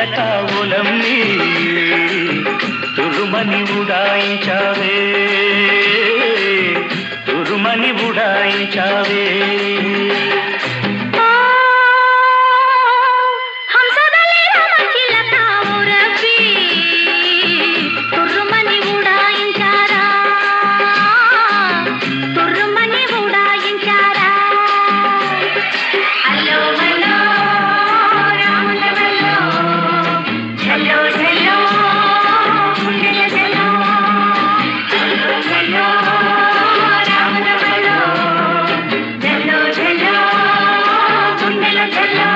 చిలక ఉలమ్మి తురుమని ఉడాయించావే తురుమని ఉడాయించావే హంసదలే రామచిలక ఊరవ్వి తుర్రుమని ఉడాయించారా తుర్రుమని ఉడాయించారా హలో హలో రాముల హలో హలో హలో గుండెల హలో హలో హలో రాముల హలో హలో హలో గుండెల హలో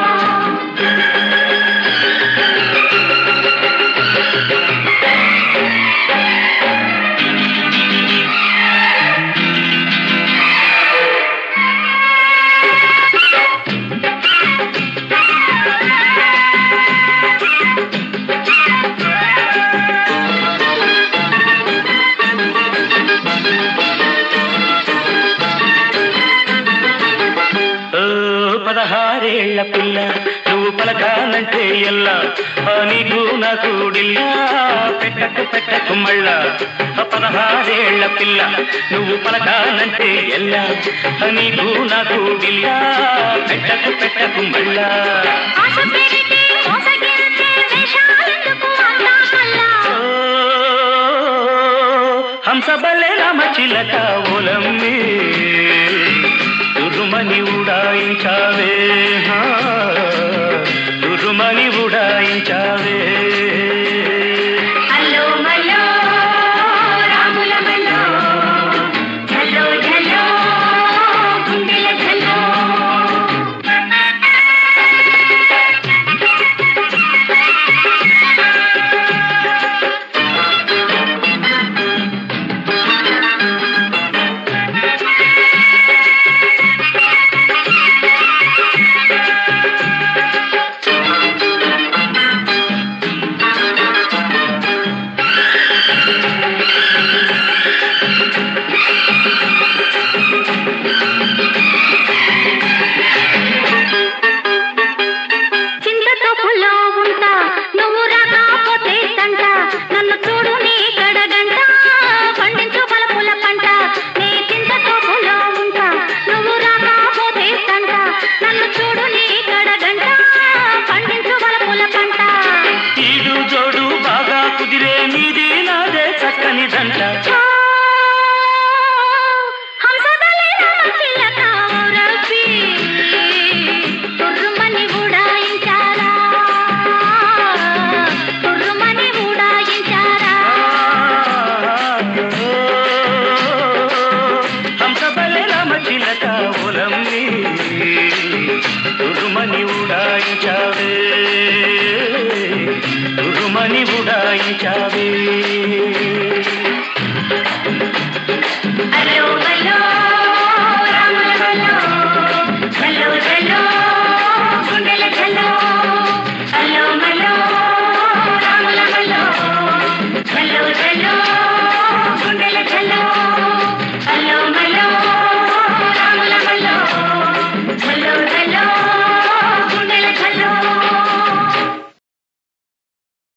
ఓ పదహారేళ్ల పిల్ల నువ్వు పలకాలంటే ఎల్లా ఆ నీకు నాకు డిల్లా పెట్టకు పెట్టకు మళ్ళా ఆ పదహారేళ్ల పిల్ల నువ్వు పలకాలంటే ఎల్లా ఆ నీకు నాకు డిల్లా పెట్టకు పెట్టకు మళ్ళా ఆశ పెరిగి మోసగిరితే వేషాలెందుకు అంతా మళ్ళా ఓ, హంస బలే రామ చిలక ఓలమ్మి తురుమని ఉడాయించావే హా, తురుమని ఉడాయించావే హలో హలో రాముల హలో హలో హలో గుండెల హలో చింతతో పుల్లో ఉంటా నువ్వు రాకపోతే తంట నన్ను చూడు నీ కడగంట పండించు బలపుల పంట నీ చింతతో పుల్లో ఉంటా నువ్వు రాకపోతే తంట నన్ను చూడు నీ కడగంట పండించు బలపుల పంట ఈడు జోడు బాగా కుదిరే నీది నాదే చక్కని దంట హంసదలే రామచిలక ఊరవ్వి తుర్రుమని ఉడాయించారా తుర్రుమని ఉడాయించారా హంస బలే రామ చిలక ఓలమ్మి తురుమని ఉడాయించావే తురుమని ఉడాయించావే